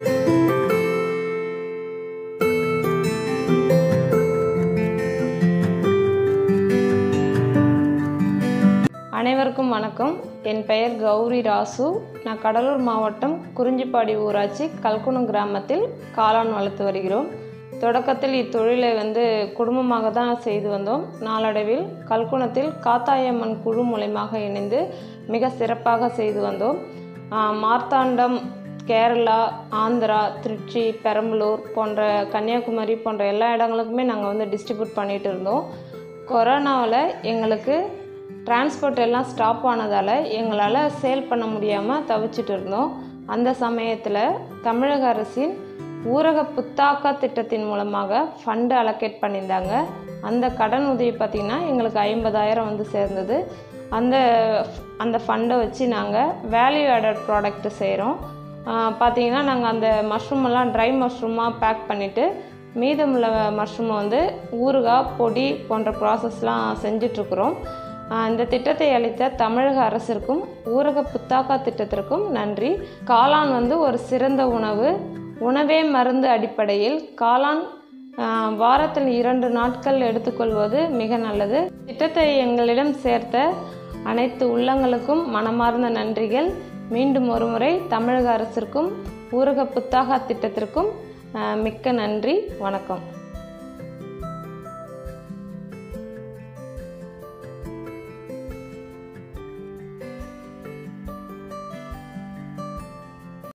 அனைவருக்கும் வணக்கம் என் பெயர் கௌரி ராசு நான் கடலூர் மாவட்டம் குறிஞ்சிப்பாடி ஊராட்சி கல்குணம் கிராமத்தில் காளான் வளர்த்து வருகிறோம் தொடக்கத்தில் இத்தொழிலை வந்து குடும்பமாக தான் செய்து வந்தோம் நாளடைவில் கல்குணத்தில் காத்தாயம்மன் குழு மூலயமாக இணைந்து மிக சிறப்பாக செய்து வந்தோம் ஆஹ் மார்த்தாண்டம் கேரளா ஆந்திரா திருச்சி பெரம்பலூர் போன்ற கன்னியாகுமரி போன்ற எல்லா இடங்களுக்குமே நாங்கள் வந்து டிஸ்ட்ரிபியூட் பண்ணிகிட்டு இருந்தோம் கொரோனாவில் எங்களுக்கு டிரான்ஸ்போர்ட் எல்லாம் ஸ்டாப் ஆனதால் எங்களால் சேல் பண்ண முடியாமல் தவிச்சிட்டு இருந்தோம் அந்த சமயத்தில் தமிழக அரசின் ஊரக புத்தாக்க திட்டத்தின் மூலமாக ஃபண்டு அலோகேட் பண்ணியிருந்தாங்க அந்த கடன் உதவி பார்த்திங்கன்னா எங்களுக்கு ஐம்பதாயிரம் வந்து சேர்ந்தது அந்த அந்த ஃபண்டை வச்சு நாங்கள் வேல்யூ ஆடட் ப்ராடக்ட் செய்கிறோம் பார்த்தீங்கன்னா நாங்கள் அந்த மஷ்ரூம் எல்லாம் ட்ரை மஷ்ரூமாக பேக் பண்ணிவிட்டு மீதமுள்ள மஷ்ரூமை வந்து ஊறுகாய் பொடி போன்ற ப்ராசஸ்லாம் செஞ்சிட்ருக்குறோம் இந்த திட்டத்தை அளித்த தமிழக அரசிற்கும் ஊரக புத்தாக்கா திட்டத்திற்கும் நன்றி காளான் வந்து ஒரு சிறந்த உணவு உணவே மருந்து அடிப்படையில் காளான் ஆஹ், வாரத்தில் இரண்டு நாட்கள் எடுத்துக்கொள்வது மிக நல்லது திட்டத்தை எங்களிடம் சேர்த்த அனைத்து உள்ளங்களுக்கும் மனமார்ந்த நன்றிகள் மீண்டும் ஒருமுறை தமிழக அரசிற்கும் ஊரக புத்தாகா திட்டத்திற்கும் ஆஹ், மிக்க நன்றி வணக்கம்